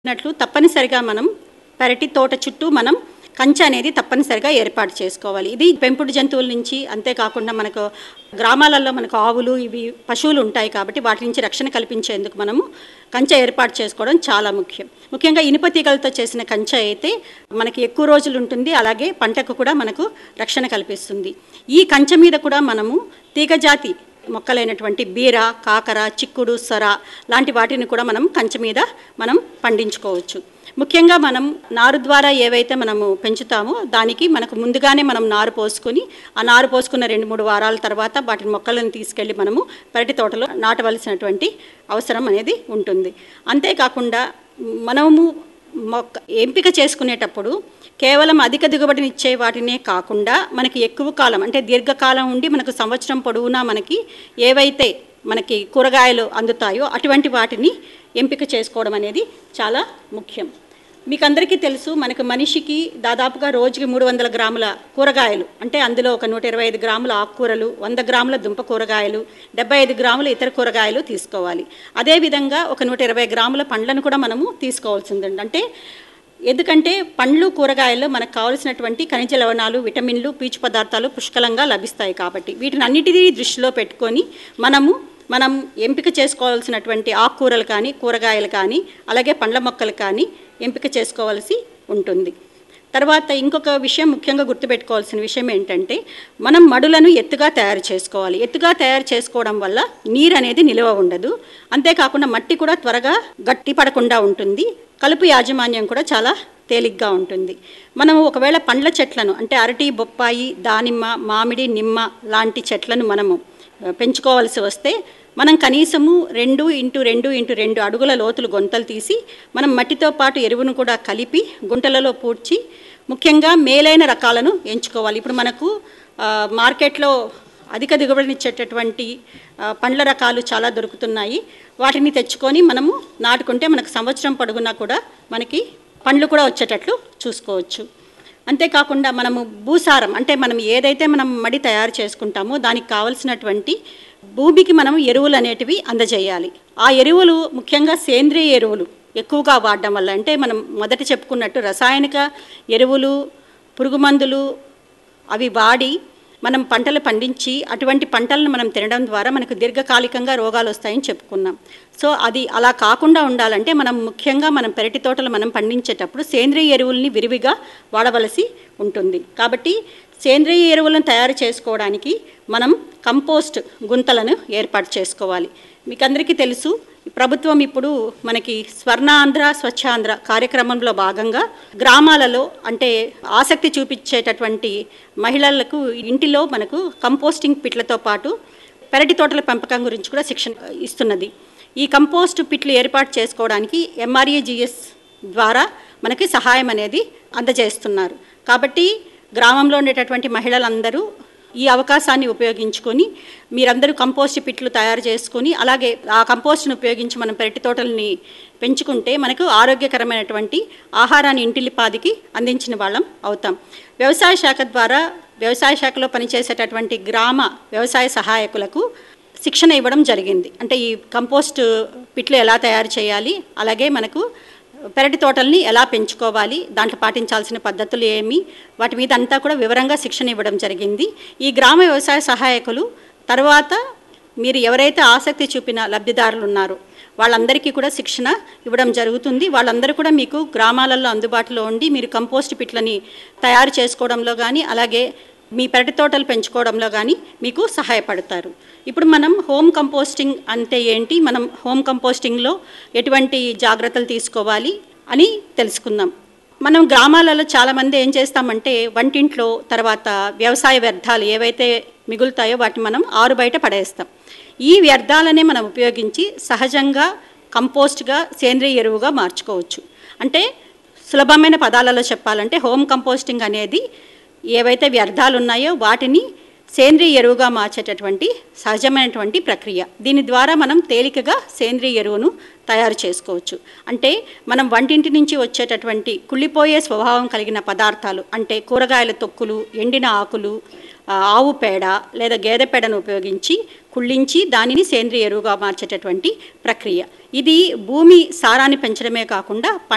నట్లు తప్పనిసరిగా మనం పెరటి తోట చుట్టూ మనం కంచె అనేది తప్పనిసరిగా ఏర్పాటు చేసుకోవాలి ఇది పెంపుడు జంతువుల నుంచి అంతేకాకుండా మనకు గ్రామాలలో మనకు ఆవులు ఇవి పశువులు ఉంటాయి కాబట్టి వాటి నుంచి రక్షణ కల్పించేందుకు మనము కంచె ఏర్పాటు చేసుకోవడం చాలా ముఖ్యం ముఖ్యంగా ఇనుప తీగలతో చేసిన కంచె అయితే మనకి ఎక్కువ రోజులు ఉంటుంది అలాగే పంటకు కూడా మనకు రక్షణ కల్పిస్తుంది ఈ కంచె మీద కూడా మనము తీగజాతి మొక్కలైనటువంటి బీర కాకర చిక్కుడు సొర లాంటి వాటిని కూడా మనం కంచె మీద మనం పండించుకోవచ్చు ముఖ్యంగా మనం నారు ద్వారా ఏవైతే మనము పెంచుతామో దానికి మనకు ముందుగానే మనం నారు పోసుకొని ఆ నారు పోసుకున్న రెండు మూడు వారాల తర్వాత వాటిని మొక్కలను తీసుకెళ్ళి మనము పెరటి తోటలో నాటవలసినటువంటి అవసరం అనేది ఉంటుంది అంతేకాకుండా మనము మొక్క ఎంపిక చేసుకునేటప్పుడు కేవలం అధిక దిగుబడినిచ్చే వాటినే కాకుండా మనకి ఎక్కువ కాలం అంటే దీర్ఘకాలం ఉండి మనకు సంవత్సరం పొడవునా మనకి ఏవైతే మనకి కూరగాయలు అందుతాయో అటువంటి వాటిని ఎంపిక చేసుకోవడం అనేది చాలా ముఖ్యం మీకు అందరికీ తెలుసు మనకు మనిషికి దాదాపుగా రోజుకి మూడు వందల గ్రాముల కూరగాయలు అంటే అందులో ఒక నూట ఇరవై ఐదు గ్రాముల ఆకుకూరలు వంద గ్రాముల దుంప కూరగాయలు డెబ్బై ఐదు గ్రాముల ఇతర కూరగాయలు తీసుకోవాలి అదేవిధంగా ఒక నూట ఇరవై గ్రాముల పండ్లను కూడా మనము తీసుకోవాల్సిందండి అంటే ఎందుకంటే పండ్లు కూరగాయల్లో మనకు కావలసినటువంటి ఖనిజ లవణాలు విటమిన్లు పీచు పదార్థాలు పుష్కలంగా లభిస్తాయి కాబట్టి వీటిని అన్నిటినీ దృష్టిలో పెట్టుకొని మనము మనం ఎంపిక చేసుకోవాల్సినటువంటి ఆకుకూరలు కానీ కూరగాయలు కానీ అలాగే పండ్ల మొక్కలు కానీ ఎంపిక చేసుకోవాల్సి ఉంటుంది తర్వాత ఇంకొక విషయం ముఖ్యంగా గుర్తుపెట్టుకోవాల్సిన విషయం ఏంటంటే మనం మడులను ఎత్తుగా తయారు చేసుకోవాలి ఎత్తుగా తయారు చేసుకోవడం వల్ల నీరు అనేది నిల్వ ఉండదు అంతేకాకుండా మట్టి కూడా త్వరగా గట్టి పడకుండా ఉంటుంది కలుపు యాజమాన్యం కూడా చాలా తేలిగ్గా ఉంటుంది మనం ఒకవేళ పండ్ల చెట్లను అంటే అరటి బొప్పాయి దానిమ్మ మామిడి నిమ్మ లాంటి చెట్లను మనము పెంచుకోవాల్సి వస్తే మనం కనీసము రెండు ఇంటూ రెండు ఇంటూ రెండు అడుగుల లోతులు గొంతలు తీసి మనం మట్టితో పాటు ఎరువును కూడా కలిపి గుంటలలో పూడ్చి ముఖ్యంగా మేలైన రకాలను ఎంచుకోవాలి ఇప్పుడు మనకు ఆ, మార్కెట్లో అధిక దిగుబడినిచ్చేటటువంటి ఆ, పండ్ల రకాలు చాలా దొరుకుతున్నాయి వాటిని తెచ్చుకొని మనము నాటుకుంటే మనకు సంవత్సరం పొడుగునా కూడా మనకి పండ్లు కూడా వచ్చేటట్లు చూసుకోవచ్చు అంతేకాకుండా మనము భూసారం అంటే మనం ఏదైతే మనం మడి తయారు చేసుకుంటామో దానికి కావలసినటువంటి భూమికి మనం ఎరువులు అనేటివి అందజేయాలి ఆ ఎరువులు ముఖ్యంగా సేంద్రియ ఎరువులు ఎక్కువగా వాడడం వల్ల అంటే మనం మొదట చెప్పుకున్నట్టు రసాయనిక ఎరువులు పురుగు మందులు అవి వాడి మనం పంటలు పండించి అటువంటి పంటలను మనం తినడం ద్వారా మనకు దీర్ఘకాలికంగా రోగాలు వస్తాయని చెప్పుకున్నాం సో అది అలా కాకుండా ఉండాలంటే మనం ముఖ్యంగా మనం పెరటి తోటలు మనం పండించేటప్పుడు సేంద్రియ ఎరువుల్ని విరివిగా వాడవలసి ఉంటుంది కాబట్టి సేంద్రియ ఎరువులను తయారు చేసుకోవడానికి మనం కంపోస్ట్ గుంతలను ఏర్పాటు చేసుకోవాలి మీకు అందరికీ తెలుసు ప్రభుత్వం ఇప్పుడు మనకి స్వర్ణాంధ్ర స్వచ్ఛాంధ్ర కార్యక్రమంలో భాగంగా గ్రామాలలో అంటే ఆసక్తి చూపించేటటువంటి మహిళలకు ఇంటిలో మనకు కంపోస్టింగ్ పిట్లతో పాటు పెరటి తోటల పెంపకం గురించి కూడా శిక్షణ ఇస్తున్నది ఈ కంపోస్ట్ పిట్లు ఏర్పాటు చేసుకోవడానికి ఎంఆర్ఏజిఎస్ ద్వారా మనకి సహాయం అనేది అందజేస్తున్నారు కాబట్టి గ్రామంలో ఉండేటటువంటి మహిళలందరూ ఈ అవకాశాన్ని ఉపయోగించుకొని మీరందరూ కంపోస్ట్ పిట్లు తయారు చేసుకొని అలాగే ఆ కంపోస్ట్ను ఉపయోగించి మనం పెరటి తోటల్ని పెంచుకుంటే మనకు ఆరోగ్యకరమైనటువంటి ఆహారాన్ని ఇంటిల్లిపాదికి అందించిన వాళ్ళం అవుతాం వ్యవసాయ శాఖ ద్వారా వ్యవసాయ శాఖలో పనిచేసేటటువంటి గ్రామ వ్యవసాయ సహాయకులకు శిక్షణ ఇవ్వడం జరిగింది అంటే ఈ కంపోస్ట్ పిట్లు ఎలా తయారు చేయాలి అలాగే మనకు పెరటి తోటల్ని ఎలా పెంచుకోవాలి దాంట్లో పాటించాల్సిన పద్ధతులు ఏమి వాటి మీద అంతా కూడా వివరంగా శిక్షణ ఇవ్వడం జరిగింది ఈ గ్రామ వ్యవసాయ సహాయకులు తర్వాత మీరు ఎవరైతే ఆసక్తి చూపిన లబ్ధిదారులు ఉన్నారో వాళ్ళందరికీ కూడా శిక్షణ ఇవ్వడం జరుగుతుంది వాళ్ళందరూ కూడా మీకు గ్రామాలలో అందుబాటులో ఉండి మీరు కంపోస్ట్ పిట్లని తయారు చేసుకోవడంలో కానీ అలాగే మీ పెరటి తోటలు పెంచుకోవడంలో కానీ మీకు సహాయపడతారు ఇప్పుడు మనం హోమ్ కంపోస్టింగ్ అంటే ఏంటి మనం హోమ్ కంపోస్టింగ్లో ఎటువంటి జాగ్రత్తలు తీసుకోవాలి అని తెలుసుకుందాం మనం గ్రామాలలో చాలామంది ఏం చేస్తామంటే వంటింట్లో తర్వాత వ్యవసాయ వ్యర్థాలు ఏవైతే మిగులుతాయో వాటిని మనం ఆరు బయట పడేస్తాం ఈ వ్యర్థాలనే మనం ఉపయోగించి సహజంగా కంపోస్ట్గా సేంద్రియ ఎరువుగా మార్చుకోవచ్చు అంటే సులభమైన పదాలలో చెప్పాలంటే హోమ్ కంపోస్టింగ్ అనేది ఏవైతే వ్యర్థాలు ఉన్నాయో వాటిని సేంద్రియ ఎరువుగా మార్చేటటువంటి సహజమైనటువంటి ప్రక్రియ దీని ద్వారా మనం తేలికగా సేంద్రియ ఎరువును తయారు చేసుకోవచ్చు అంటే మనం వంటింటి నుంచి వచ్చేటటువంటి కుళ్ళిపోయే స్వభావం కలిగిన పదార్థాలు అంటే కూరగాయల తొక్కులు ఎండిన ఆకులు ఆ, ఆవు పేడ లేదా గేదె పేడను ఉపయోగించి కుళ్ళించి దానిని సేంద్రియ ఎరువుగా మార్చేటటువంటి ప్రక్రియ ఇది భూమి సారాన్ని పెంచడమే కాకుండా